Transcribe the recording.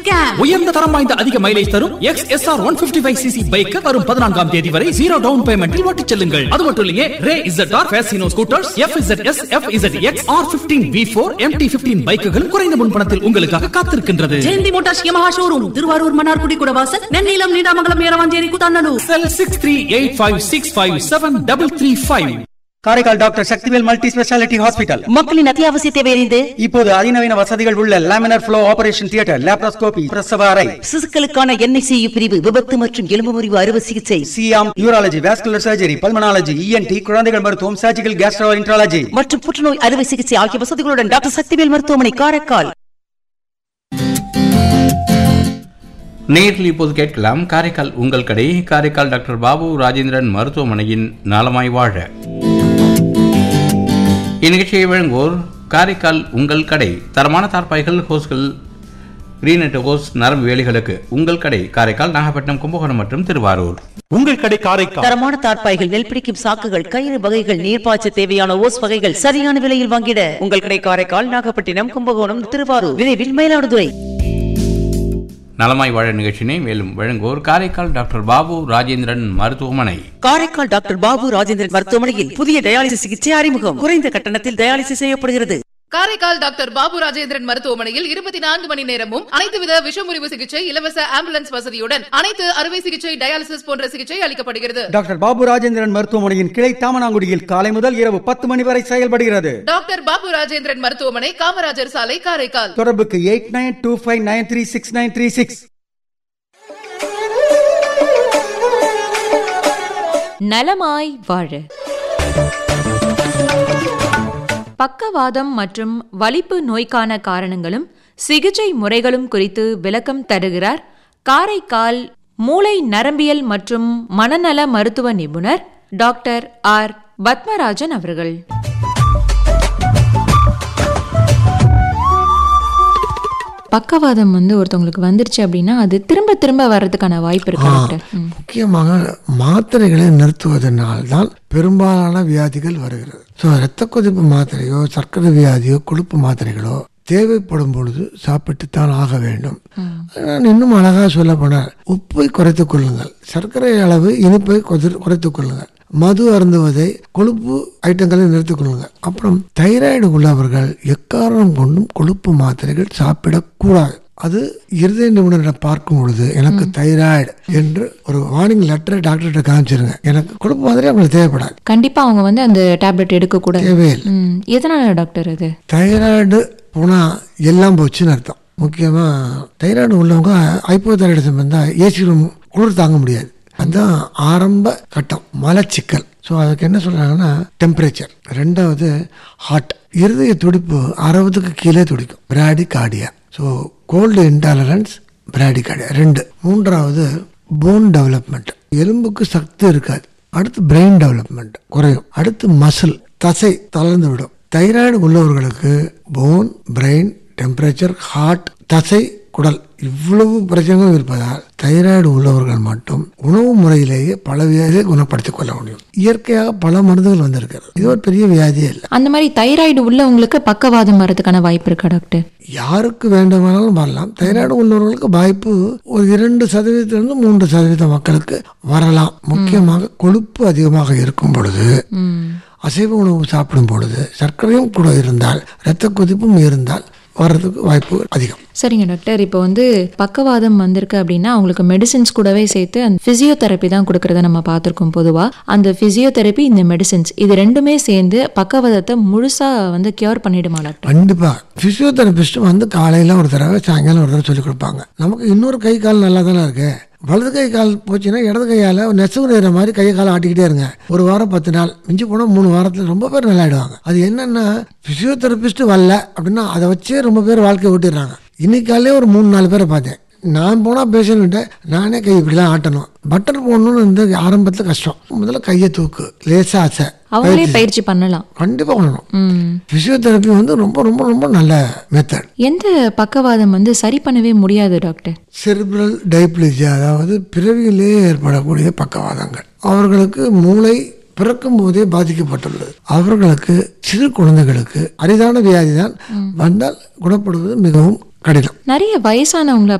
Scam உயர்ந்த தரம் வாய்ந்த அதிக மைலேஜ் தரும் X S R one fifty five cc bike வரும் பதினான்காம் தேதி வரை ஜீரோ டவுன் பேமெண்டில் ஓட்டிச் செல்லுங்கள் அது மட்டும் இல்லையே Ray Z R Fascino scooters F Z S F Z X R fifteen V four MT fifteen பைக்குகள் குறைந்த முன்பணத்தில் உங்களுக்காக காத்திருக்கின்றது Jayanthi motors Yamaha showroom Thiruvarur Mannargudi Kudavasal Nellilam Needamangalam Eravancheri Kuthandalur cell six three eight five six five seven double three five Karaikal doctor Sakthivel multi speciality hospital மக்களின் அத்தியாவசிய தேவையறிந்து இப்போது அதிநவீன வசதிகள் உள்ள laminar flow operation theatre laparoscopy பிரசவ அறை சிசுக்களுக்கான என்ஐசியு பிரிவு விபத்து மற்றும் எலும்பு முறிவு அறுவை சிகிச்சை சியாம் urology vascular surgery pulmonology ENT குழந்தைகள் மருத்துவம் சர்ஜிக்கல் கேஸ்ட்ரோஇன்ட்ராலஜி மற்றும் புற்றுநோய் அறுவை சிகிச்சை ஆகிய வசதிகளுடன் டாக்டர் சக்திவேல் மருத்துவமனை காரைக்கால் நேரில் இப்போது கேட்கலாம் காரைக்கால் உங்கள் கடை காரைக்கால் டாக்டர் பாபு ராஜேந்திரன் மருத்துவமனையின் நலமாய் வாழ இந்நிகழ்ச்சியை வழங்குவோர் காரைக்கால் உங்கள் கடை தரமான தார்பாய்கள் ஹோஸ்கள் கிரீனட் ஹோஸ் நரம்பு வேலிகளுக்கு உங்கள் கடை காரைக்கால் நாகப்பட்டினம் கும்பகோணம் மற்றும் திருவாரூர் உங்கள் கடை காரைக்கால் தரமான தார்ப்பாய்கள் நெல் பிடிக்கும் சாக்குகள் கயிறு வகைகள் நீர்ப்பாய்ச்ச தேவையான ஓஸ் வகைகள் சரியான விலையில் வாங்கிட உங்கள் கடை காரைக்கால் நாகப்பட்டினம் கும்பகோணம் திருவாரூர் விரைவில் மயிலாடுதுறை நலமாய் வாழ நிகழ்ச்சியினை மேலும் வழங்குவோர் காரைக்கால் டாக்டர் பாபு ராஜேந்திரன் மருத்துவமனை காரைக்கால் டாக்டர் பாபு ராஜேந்திரன் மருத்துவமனையில் புதிய டயாலிசிஸ் சிகிச்சை அறிமுகம் குறைந்த கட்டணத்தில் டயாலிசிஸ் செய்யப்படுகிறது காரைக்கால் டாக்டர் பாபு ராஜேந்திரன் மருத்துவமனையில் இருபத்தி நான்கு மணி நேரமும் அனைத்து வித விஷமுறிவு சிகிச்சை இலவச ஆம்புலன்ஸ் வசதியுடன் அனைத்து அறுவை சிகிச்சை டயாலிசிஸ் போன்ற சிகிச்சை அளிக்கப்படுகிறது டாக்டர் பாபு ராஜேந்திரன் மருத்துவமனையின் கிளை தாமனாங்குடியில் காலை முதல் இரவு பத்து மணி வரை செயல்படுகிறது டாக்டர் பாபு ராஜேந்திரன் மருத்துவமனை காமராஜர் சாலை காரைக்கால் தொடர்புக்கு eight nine two five nine three six nine three six நலமாய் வாழ பக்கவாதம் மற்றும் வலிப்பு நோய்க்கான காரணங்களும் சிகிச்சை முறைகளும் குறித்து விளக்கம் தருகிறார் காரைக்கால் மூளை நரம்பியல் மற்றும் மனநல மருத்துவ நிபுணர் டாக்டர் ஆர் பத்மராஜன் அவர்கள் பக்கவாதம் வந்து ஒருத்தவங்களுக்கு வந்துருச்சு அப்படின்னா அது திரும்ப திரும்ப வர்றதுக்கான வாய்ப்பு இருக்கு டாக்டர் ம். முக்கியமாக மாத்திரைகளை நிறுத்துவதனால்தான் பெரும்பாலான வியாதிகள் வருகிறது ஸோ இரத்த கொதிப்பு மாத்திரையோ சர்க்கரை வியாதியோ கொழுப்பு மாத்திரைகளோ தேவைப்படும் பொழுது சாப்பிட்டுத்தான் ஆக வேண்டும் நான் இன்னும் அழகாக சொல்ல போனால் உப்பை குறைத்துக் கொள்ளுங்கள் சர்க்கரை அளவு இனிப்பை குறை- குறைத்துக் கொள்ளுங்கள் மது அருந்துவதை கொழுப்பு ஐட்டங்களை நிறுத்திக் கொள்ளுங்கள் அப்புறம் தைராய்டு உள்ளவர்கள் எக்காரணம் கொண்டும் கொழுப்பு மாத்திரைகள் சாப்பிடக்கூடாது அது இருதய நிபுணரை பார்க்கும் பொழுது எனக்கு தைராய்டு என்று ஒரு வார்னிங் லெட்டரை டாக்டர்கிட்ட காமிச்சிருங்க எனக்கு கொழுப்பு மாதிரி அவங்களுக்கு தேவைப்படாது கண்டிப்பா அவங்க வந்து அந்த டேப்லெட் எடுக்க கூடாது தேவையில்லை ம். எதனால டாக்டர் அது தைராய்டு போனால் எல்லாம் போச்சுன்னு அர்த்தம் முக்கியமாக தைராய்டு உள்ளவங்க ஹைப்போதைராய்டிசம் வந்தால் ஏசி ரூம் குளிர் தாங்க முடியாது அதுதான் ஆரம்ப கட்டம் மலச்சிக்கல் ஸோ அதுக்கு என்ன சொல்கிறாங்கன்னா டெம்பரேச்சர் ரெண்டாவது ஹார்ட் இருதய துடிப்பு அறுபதுக்கு கீழே துடிக்கும் bradycardia so cold intolerance bradycardia ரெண்டு மூன்றாவது போன் டெவலப்மெண்ட் எலும்புக்கு சக்தி இருக்காது அடுத்து பிரெயின் டெவலப்மெண்ட் குறையும் அடுத்து மசில் தசை தளர்ந்து விடும் தைராய்டு உள்ளவர்களுக்கு போன் பிரெயின் டெம்பரேச்சர் ஹார்ட் தசை குடல் இவ்வளவு பிரச்சனைகள் இருப்பதால் தைராய்டு உள்ளவர்கள் மட்டும் உணவு முறையிலேயே பல வியாதியை குணப்படுத்திக் கொள்ள முடியும் இயற்கையாக பல மருந்துகள் வந்திருக்கிறது இது ஒரு பெரிய வியாதியே இல்லை அந்த மாதிரி தைராய்டு உள்ளவங்களுக்கு பக்கவாதம் வர்றதுக்கான வாய்ப்பு இருக்கா டாக்டர் யாருக்கு வேண்டுமானாலும் வரலாம் தைராய்டு உள்ளவர்களுக்கு வாய்ப்பு ஒரு இரண்டு சதவீதத்திலிருந்து மூன்று சதவீத மக்களுக்கு வரலாம் முக்கியமாக கொழுப்பு அதிகமாக இருக்கும் பொழுது அசைவ உணவு சாப்பிடும் பொழுது சர்க்கரையும் கூட இருந்தால் இரத்த கொதிப்பும் இருந்தால் வர்றதுக்கு வாய்ப்பு அதிகம் சரிங்க டாக்டர் இப்போ வந்து பக்கவாதம் வந்திருக்கு அப்படின்னா அவங்களுக்கு மெடிசின்ஸ் கூடவே சேர்த்து அந்த பிசியோதெரப்பி தான் கொடுக்கறத நம்ம பார்த்துருக்கோம் பொதுவாக அந்த பிசியோதெரப்பி இந்த மெடிசின்ஸ் இது ரெண்டுமே சேர்ந்து பக்கவாதத்தை முழுசா வந்து கியூர் பண்ணிடுமா டாக்டர் கண்டிப்பா பிசியோதெரபிஸ்ட் வந்து காலையில ஒரு தடவை சாயங்காலம் ஒரு தடவை சொல்லி கொடுப்பாங்க நமக்கு இன்னொரு கை கால் நல்லா தானே இருக்கு வலது கை கால் போச்சுன்னா இடது கையால் நெசவு நெய்கிற மாதிரி கையை காலை ஆட்டிக்கிட்டே இருங்க ஒரு வாரம் பத்து நாள் மிஞ்சி போனால் மூணு வாரத்தில் ரொம்ப பேர் நல்லாயிடுவாங்க அது என்னன்னா பிசியோதெரபிஸ்ட் வரல அப்படின்னா அதை வச்சே ரொம்ப பேர் வாழ்க்கை ஓட்டிடுறாங்க இன்னைக்கு காலையிலே ஒரு மூணு நாலு பேரை பார்த்தேன் நான் போனால் பேஷண்ட்ட நானே கை இப்படிலாம் ஆட்டணும் பட்டன் போடணும்னு வந்து ஆரம்பத்தில் கஷ்டம் முதல்ல கையை தூக்கு லேசா ஆசை அவங்களே பயிற்சி பண்ணலாம் கண்டிப்பாக பண்ணணும் ம். பிசியோதெரப்பி வந்து ரொம்ப ரொம்ப ரொம்ப நல்ல மெத்தட் எந்த பக்கவாதம் வந்து சரி பண்ணவே முடியாது டாக்டர் செரிப்ரல் டைப்ளிஜியா அதாவது பிறவியிலேயே ஏற்படக்கூடிய பக்கவாதங்கள் அவர்களுக்கு மூளை பிறக்கும் போதே பாதிக்கப்பட்டுள்ளது அவர்களுக்கு சிறு குழந்தைகளுக்கு அரிதான வியாதி தான் வந்தால் குணப்படுவது மிகவும் கடினம் நிறைய வயசானவங்கள